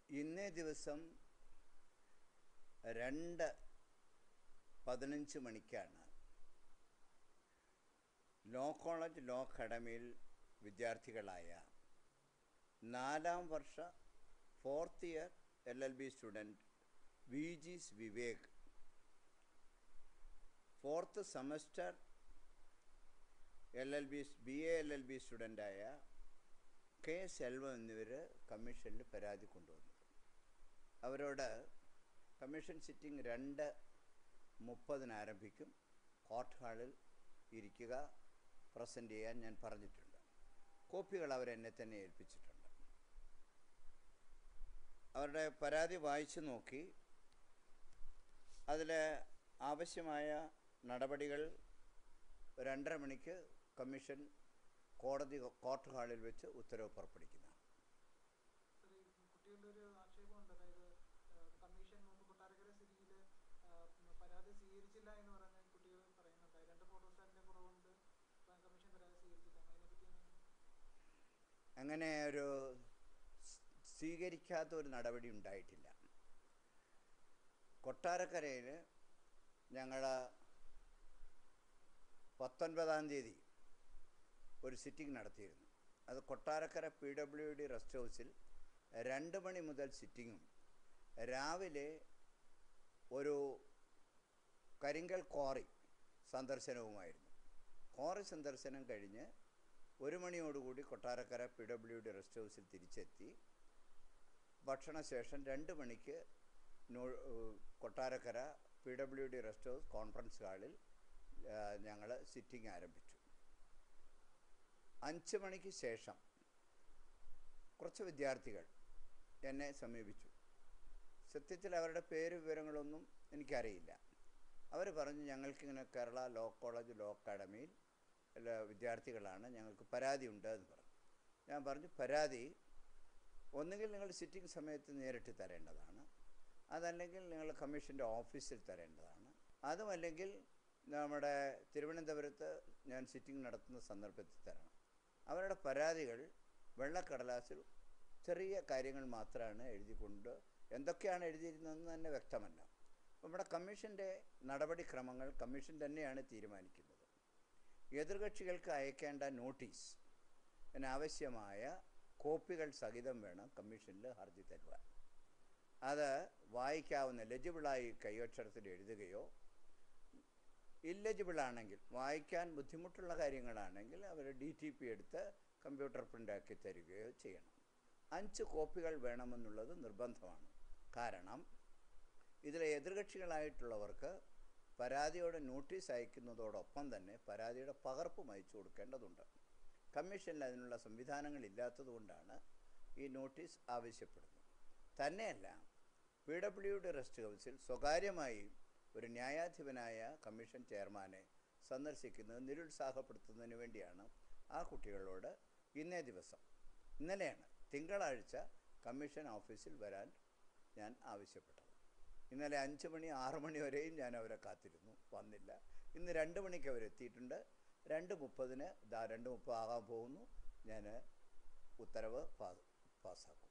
ഇന്നേ ദിവസം രണ്ട് പതിനഞ്ച് മണിക്കാണ് ലോ കോളേജ് ലോ അക്കാഡമിയിൽ വിദ്യാർത്ഥികളായ നാലാം വർഷ fourth year L L B student V Jis Vivek fourth semester L L B B A L L B സ്റ്റുഡൻ്റായ കെ സെൽവം എന്നിവർ കമ്മീഷനിൽ പരാതി കൊണ്ടുവന്നു അവരോട് കമ്മീഷൻ സിറ്റിംഗ് രണ്ട് മുപ്പതിന് ആരംഭിക്കും കോർട്ട് ഹാളിൽ ഇരിക്കുക പ്രസൻറ്റ് ചെയ്യാൻ ഞാൻ പറഞ്ഞിട്ടുണ്ട് കോപ്പികൾ അവരെന്നെ തന്നെ ഏൽപ്പിച്ചിട്ടുണ്ട് അവരുടെ പരാതി വായിച്ചു നോക്കി അതിൽ ആവശ്യമായ നടപടികൾ രണ്ടര മണിക്ക് കമ്മീഷൻ കോടതി കോർട്ട് ഹാളിൽ വെച്ച് ഉത്തരവ് പുറപ്പെടുവിക്കുന്നതാണ് സാർ, ഈ കുട്ടികളുടെ ഒരു ആക്ഷേപമുണ്ട് അതായത് ആ, കമ്മീഷൻ മുമ്പ് കൊട്ടാരക്കര സ്ഥിതിയിൽ പരാതി സ്വീകരിച്ചില്ല എന്ന് പറഞ്ഞ് കുട്ടികൾ പറയുന്നുണ്ടായി രണ്ട് ഫോട്ടോസ്റ്റാറ്റിന്റെ കുറവുണ്ട് പ- കമ്മീഷൻ പരാതി സ്വീകരിച്ചില്ല അതിനെപ്പറ്റി എന്താണ്? അങ്ങനെ ഒരു സ് സ്വീകരിക്കാത്ത ഒരു നടപടി ഉണ്ടായിട്ടില്ല കൊട്ടാരക്കരയിൽ ഞങ്ങൾ പത്തൊൻപതാം തീയതി ഒരു സിറ്റിംഗ് നടത്തിയിരുന്നു അത് Kottarakkara P W D rest ഹൗസിൽ രണ്ട് മണി മുതൽ സിറ്റിങ്ങും രാവിലെ ഒരു കരിങ്കൽ ക്വാറി സന്ദർശനവുമായിരുന്നു ക്വാറി സന്ദർശനം കഴിഞ്ഞ് ഒരു മണിയോടുകൂടി Kottarakkara P W D rest ഹൗസിൽ തിരിച്ചെത്തി ഭക്ഷണശേഷം രണ്ട് മണിക്ക് നോ Kottarakkara P W D rest house conference ഹാളിൽ ഞങ്ങൾ സിറ്റിംഗ് ആരംഭിച്ചു അഞ്ച് മണിക്ക് ശേഷം കുറച്ച് വിദ്യാർത്ഥികൾ എന്നെ സമീപിച്ചു സത്യത്തിൽ അവരുടെ പേര് വിവരങ്ങളൊന്നും എനിക്കറിയില്ല അവർ പറഞ്ഞു ഞങ്ങൾക്കിങ്ങനെ കേരള ലോ കോളേജ് ലോ അക്കാഡമിയിൽ ഉള്ള വിദ്യാർത്ഥികളാണ് ഞങ്ങൾക്ക് പരാതി ഉണ്ട് എന്ന് പറഞ്ഞു ഞാൻ പറഞ്ഞു പരാതി ഒന്നുകിൽ നിങ്ങൾ സിറ്റിംഗ് സമയത്ത് നേരിട്ട് തരേണ്ടതാണ് അതല്ലെങ്കിൽ നിങ്ങൾ കമ്മീഷൻ്റെ ഓഫീസിൽ തരേണ്ടതാണ് അതുമല്ലെങ്കിൽ നമ്മുടെ തിരുവനന്തപുരത്ത് ഞാൻ സിറ്റിംഗ് നടത്തുന്ന സന്ദർഭത്തിൽ തരണം അവരുടെ പരാതികൾ വെള്ളക്കടലാസിൽ ചെറിയ കാര്യങ്ങൾ മാത്രമാണ് എഴുതിക്കൊണ്ട് എന്തൊക്കെയാണ് എഴുതിയിരുന്നതെന്ന് തന്നെ വ്യക്തമല്ല നമ്മുടെ കമ്മീഷൻ്റെ നടപടിക്രമങ്ങൾ കമ്മീഷൻ തന്നെയാണ് തീരുമാനിക്കുന്നത് എതിർകക്ഷികൾക്ക് അയക്കേണ്ട നോട്ടീസ് അതിനാവശ്യമായ കോപ്പികൾ സഹിതം വേണം കമ്മീഷനിൽ ഹർജി തരുവാൻ അത് വായിക്കാവുന്ന ലെജിബിളായി കൈയക്ഷരത്തിൽ എഴുതുകയോ ഇല്ലെജിബിൾ ആണെങ്കിൽ വായിക്കാൻ ബുദ്ധിമുട്ടുള്ള കാര്യങ്ങളാണെങ്കിൽ അവർ ഡി ടി പി എടുത്ത് കമ്പ്യൂട്ടർ പ്രിൻ്റാക്കി തരികയോ ചെയ്യണം അഞ്ച് കോപ്പികൾ വേണമെന്നുള്ളത് നിർബന്ധമാണ് കാരണം ഇതിലെ എതിർകക്ഷികളായിട്ടുള്ളവർക്ക് പരാതിയുടെ നോട്ടീസ് അയക്കുന്നതോടൊപ്പം തന്നെ പരാതിയുടെ പകർപ്പും അയച്ചു കൊടുക്കേണ്ടതുണ്ട് കമ്മീഷനിൽ അതിനുള്ള സംവിധാനങ്ങളില്ലാത്തതുകൊണ്ടാണ് ഈ നോട്ടീസ് ആവശ്യപ്പെടുന്നത് തന്നെയല്ല പി ഡബ്ല്യു ഡി റെസ്റ്റ് ഹൗസിൽ സ്വകാര്യമായി ഒരു ന്യായാധിപനായ കമ്മീഷൻ ചെയർമാനെ സന്ദർശിക്കുന്നത് നിരുത്സാഹപ്പെടുത്തുന്നതിന് വേണ്ടിയാണ് ആ കുട്ടികളോട് ഇന്നേ ദിവസം ഇന്നലെയാണ് തിങ്കളാഴ്ച കമ്മീഷൻ ഓഫീസിൽ വരാൻ ഞാൻ ആവശ്യപ്പെട്ടത് ഇന്നലെ അഞ്ച് മണി ആറ് മണി വരെയും ഞാൻ അവരെ കാത്തിരുന്നു വന്നില്ല ഇന്ന് രണ്ട് മണിക്ക് അവരെത്തിയിട്ടുണ്ട് രണ്ട് മുപ്പതിന് ദാ രണ്ട് മുപ്പത് ആകാൻ പോകുന്നു ഞാൻ ഉത്തരവ് പാ പാസ്സാക്കും